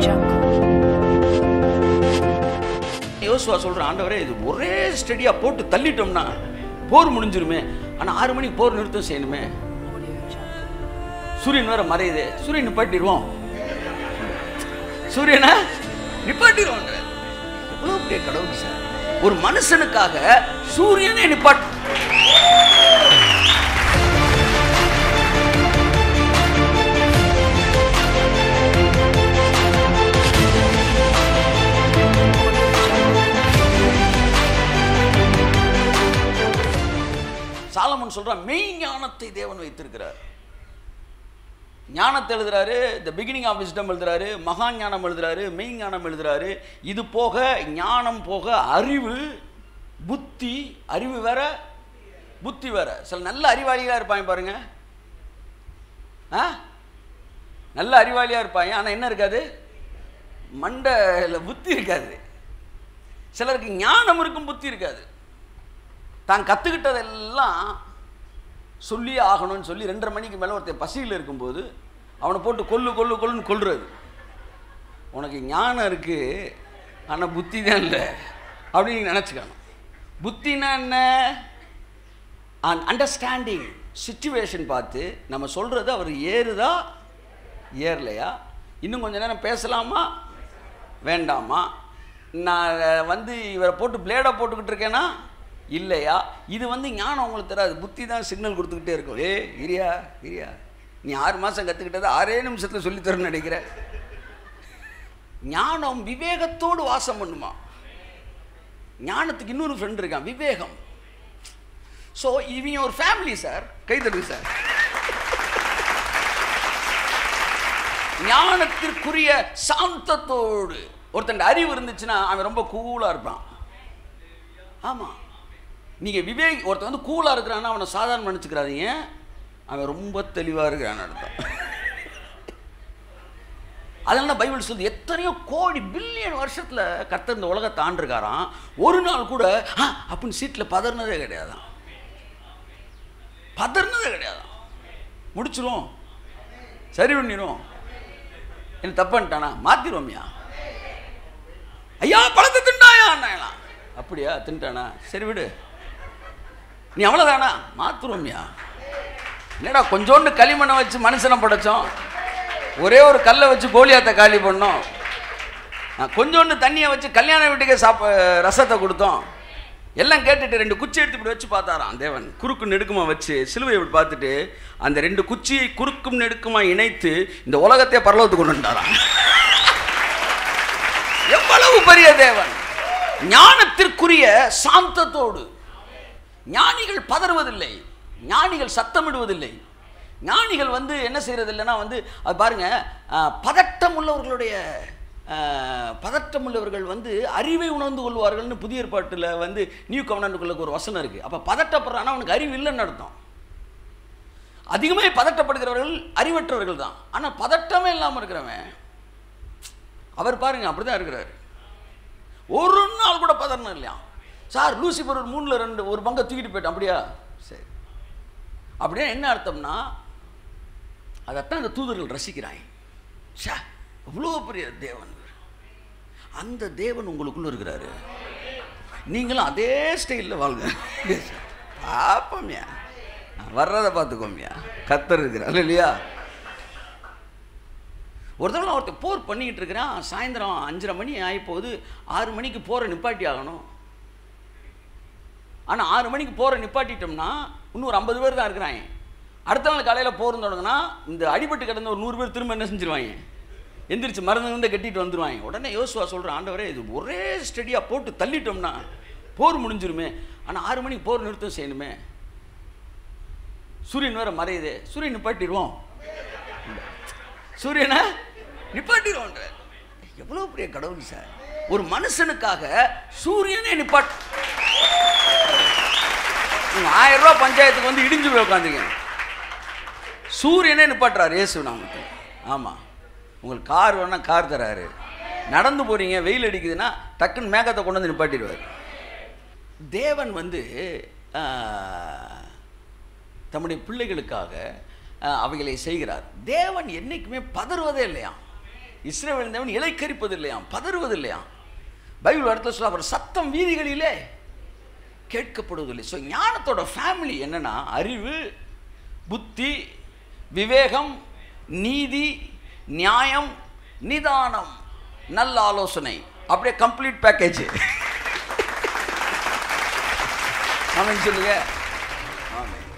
யோசுவா சொல்ற ஆண்டவரே இது ஒரே ஸ்டெடியா போட்டு தள்ளிட்டோம்னா போர் முடிஞ்சிருமே ஆனா ஆறு மணிக்கு போர் நிறுத்தம் செய்யணுமே சூரியன் வேற மறையுது சூரியன் நிப்பாட்டிடுவோம் சூரியனை நிப்பாட்டிடுவோம் எவ்வளவு பெரிய கடவுள் சார் ஒரு மனுஷனுக்காக சூரியனை நிப்பாட்டு சாலமன் சொல்றான் மெய் ஞானத்தை தேவன் வைத்திருக்கிறார் ஞானத்தை எழுதுறாரு த பிகினிங் ஆஃப் விஸ்டம் எழுதுறாரு மகா ஞானம் எழுதுறாரு மெய் ஞானம் எழுதுறாரு இது போக ஞானம் போக அறிவு புத்தி அறிவு வேற புத்தி வேற சில நல்ல அறிவாளியாக இருப்பாங்க பாருங்க ஆ நல்ல அறிவாளியாக இருப்பாங்க ஆனால் என்ன இருக்காது மண்டையில் புத்தி இருக்காது சிலருக்கு ஞானம் இருக்கும் புத்தி இருக்காது தான் கற்றுக்கிட்டதெல்லாம் சொல்லியே ஆகணும்னு சொல்லி ரெண்டரை மணிக்கு மேலே ஒருத்தன் பசியில் இருக்கும்போது அவனை போட்டு கொல்லு கொல்லு கொல்லுன்னு கொல்றது உனக்கு ஞானம் இருக்குது ஆனால் புத்தி தான் இல்லை அப்படின்னு நீங்க நினச்சிக்கணும் புத்தினா என்ன அண்டர்ஸ்டாண்டிங் சுச்சுவேஷன் பார்த்து நம்ம சொல்கிறது அவர் ஏறுதா ஏறலையா இன்னும் கொஞ்ச நேரம் பேசலாமா வேண்டாமா நான் வந்து இவரை போட்டு பிளேடை போட்டுக்கிட்டு இருக்கேனா இல்லையா இது வந்து ஞானம் உங்களுக்கு தராது புத்தி தான் சிக்னல் கொடுத்துக்கிட்டே இருக்கும் ஏ இரியா இரியா நீ ஆறு மாதம் கற்றுக்கிட்டதை ஆறே நிமிஷத்தில் சொல்லித்தரேன்னு நினைக்கிற ஞானம் விவேகத்தோடு வாசம் பண்ணுமா ஞானத்துக்கு இன்னொரு ஃப்ரெண்ட் இருக்கான் விவேகம் ஸோ இவங்க ஒரு ஃபேமிலி சார் கைதடுங்க சார் ஞானத்திற்குரிய சாந்தத்தோடு ஒருத்தன் அறிவு இருந்துச்சுன்னா அவன் ரொம்ப கூலாக இருப்பான் ஆமாம் நீங்கள் விவேக் ஒருத்தன் வந்து கூலாக இருக்கிறான்னா அவனை சாதாரண நினச்சிக்கிறாதீங்க அவன் ரொம்ப தெளிவாக இருக்கிறான்னு அர்த்தம் அதனால பைபிள் சொல்லுது எத்தனையோ கோடி பில்லியன் வருஷத்தில் கர்த்தர் இந்த உலகத்தை ஆண்டிருக்காராம் ஒரு நாள் கூட "ஆ" அப்படின்னு சீட்டில் பதறினதே கிடையாதான் பதறினதே கிடையாதான் முடிச்சிரும் சரி பண்ணிடும் என்ன தப்புன்ட்டானா மாத்திருவோம்யா ஐயா பழத்தை திண்டாயா அண்ணாயலாம் அப்படியா தின்ட்டானா சரி விடு நீ அவ்வளோதானா மாத்துருவோம்யா என்னடா கொஞ்சோண்டு களிமண்ணை வச்சு மனுஷனை படைச்சோம் ஒரே ஒரு கல்லை வச்சு கோலியாத்தை காலி பண்ணோம் நான் கொஞ்சோண்டு தண்ணியை வச்சு கல்யாண வீட்டுக்கே சாப்ப ரசத்தை கொடுத்தோம் எல்லாம் கேட்டுட்டு ரெண்டு குச்சி எடுத்து இப்படி வச்சு பார்த்தாராம் தேவன் குறுக்கு நெடுக்குமா வச்சு சிலுவை இப்படி பார்த்துட்டு அந்த ரெண்டு குச்சியை குறுக்கும் நெடுக்குமா இணைத்து இந்த உலகத்தையே பரலோகத்துக்கு கொண்டு வந்துட்டாராம் எவ்வளவு பெரிய தேவன் ஞானத்திற்குரிய சாந்தத்தோடு ஞானிகள் பதறுவதில்லை ஞானிகள் சத்தமிடுவதில்லை ஞானிகள் வந்து என்ன செய்யறது இல்லைன்னா வந்து அது பாருங்க அஹ், பதட்டம் உள்ளவர்களுடைய அஹ், பதட்டம் உள்ளவர்கள் வந்து அறிவை உணர்ந்து கொள்வார்கள்னு புதிய ஏற்பாட்டில் வந்து நியூ கவர்னனுக்குள்ள ஒரு வசனம் இருக்குது அப்போ பதட்டப்படுறான்னா அவனுக்கு அறிவு இல்லைன்னு அர்த்தம் அதிகமாக பதட்டப்படுகிறவர்கள் அறிவற்றவர்கள் தான் ஆனால் பதட்டமே இல்லாமல் இருக்கிறவன் அவர் பாருங்க அப்படிதான் இருக்கிறாரு ஒரு நாள் கூட பதறணும் இல்லையா சார் லூசிபர் ஒரு மூணில் ரெண்டு ஒரு பங்கை தூக்கிட்டு போயிட்டான் அப்படியா சரி அப்படியே என்ன அர்த்தம்னா அதைத்தான் அந்த தூதர்கள் ரசிக்கிறாங்க ஷா எவ்வளோ பெரிய தேவன் இவர். அந்த தேவன் உங்களுக்குள்ள இருக்கிறாரு நீங்களும் அதே ஸ்டைலில் வாழ்ங்க பாப்போம்யா வர்றதை பார்த்துக்கோமியா கத்தர் இருக்கிறார் இல்லையா ஒரு தடவை நான் ஒருத்தன் போர் பண்ணிக்கிட்டு இருக்கிறான் சாயந்தரம் அஞ்சரை மணி ஆகிப்போகுது ஆறு மணிக்கு போகிற நிப்பாட்டி ஆகணும் ஆனால் ஆறு மணிக்கு போகிற நிப்பாட்டிட்டோம்னா இன்னும் ஒரு ஐம்பது பேர் தான் இருக்கிறாங்க அடுத்த நாள் காலையில் போர் தொடங்கினா இந்த அடிபட்டு கிடந்த ஒரு நூறு பேர் திரும்ப என்ன செஞ்சிருவாங்க எந்திரிச்சு மருந்து வந்து கட்டிட்டு வந்துருவாங்க உடனே யோசுவா சொல்கிறேன் ஆண்டவரே இது ஒரே ஸ்டெடியாக போட்டு தள்ளிட்டோம்னா போர் முடிஞ்சிருமே ஆனால் ஆறு மணிக்கு போர் நிறுத்தம் செய்யணுமே சூரியன் வேற மறையுது சூரியன் நிப்பாட்டிடுவோம் சூரியனை நிப்பாட்டிடுவோன்ற எவ்வளோ பெரிய கடவுள் சார் ஒரு மனுஷனுக்காக சூரியனை நிப்பாட் நீங்க ஆயிரம் ரூபாய் பஞ்சாயத்துக்கு வந்து இடிஞ்சு போய் உட்காந்துங்க சூரியனே நிப்பாட்டுறாரு இயேசு நாமத்தில் ஆமாம் உங்களுக்கு கார் வேணா கார் தராரு நடந்து போறீங்க வெயில் அடிக்குதுன்னா டக்குன்னு மேகத்தை கொண்டு வந்து நிப்பாட்டிடுவார் தேவன் வந்து ஆஹ், தம்முடைய பிள்ளைகளுக்காக ஆஹ், அவைகளை செய்கிறார் தேவன் என்னைக்குமே பதறுவதே இல்லையா இஸ்ரேல் தேவன் இலைக்கரிப்பது இல்லையாம் பதறுவது இல்லையாம் பைபிள் இடத்துல சொல்ல அவர் சத்தம் வீதிகளிலே கேட்கப்படுவதில்லை ஸோ ஞானத்தோட ஃபேமிலி என்னன்னா அறிவு புத்தி விவேகம் நீதி நியாயம் நிதானம் நல்ல ஆலோசனை அப்படியே கம்ப்ளீட் பேக்கேஜ் ஆமாம் சொல்லுங்க ஆமாம்